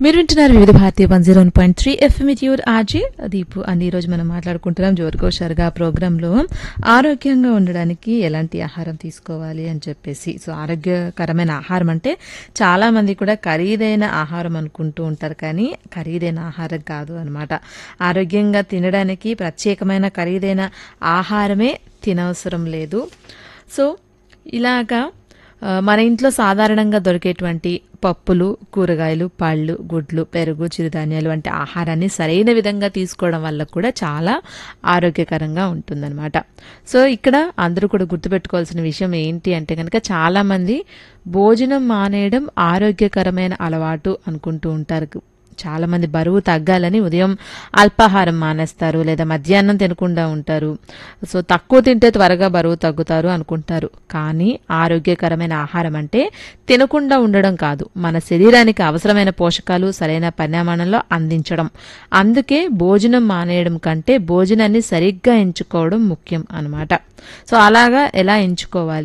మీరు వింటున్నారు Vividh Bharati one zero point three FM your RJ Deepu అని ఈరోజు మనం మాట్లాడుకుంటున్నాం జోరుకోషారుగా ప్రోగ్రాంలో ఆరోగ్యంగా ఉండడానికి ఎలాంటి ఆహారం తీసుకోవాలి అని చెప్పేసి సో ఆరోగ్యకరమైన ఆహారం అంటే చాలా మంది కూడా ఖరీదైన ఆహారం అనుకుంటూ ఉంటారు కానీ ఖరీదైన ఆహారం కాదు అనమాట ఆరోగ్యంగా తినడానికి ప్రత్యేకమైన ఖరీదైన ఆహారమే తినవసరం లేదు సో ఇలాగా ఆ, మన ఇంట్లో సాధారణంగా దొరికేటువంటి పప్పులు కూరగాయలు పళ్ళు గుడ్లు పెరుగు చిరుధాన్యాలు వంటి ఆహారాన్ని సరైన విధంగా తీసుకోవడం వల్ల కూడా చాలా ఆరోగ్యకరంగా ఉంటుందన్నమాట సో ఇక్కడ అందరూ కూడా గుర్తుపెట్టుకోవాల్సిన విషయం ఏంటి అంటే కనుక చాలా మంది భోజనం మానేయడం ఆరోగ్యకరమైన అలవాటు అనుకుంటూ ఉంటారు చాలా మంది బరువు తగ్గాలని ఉదయం అల్పాహారం మానేస్తారు లేదా మధ్యాహ్నం తినకుండా ఉంటారు సో తక్కువ తింటే త్వరగా బరువు తగ్గుతారు అనుకుంటారు కానీ ఆరోగ్యకరమైన ఆహారం అంటే తినకుండా ఉండడం కాదు మన శరీరానికి అవసరమైన పోషకాలు సరైన పరిమాణంలో అందించడం అందుకే భోజనం మానేయడం కంటే భోజనాన్ని సరిగ్గా ఎంచుకోవడం ముఖ్యం అన్నమాట సో అలాగా ఎలా ఎంచుకోవాలి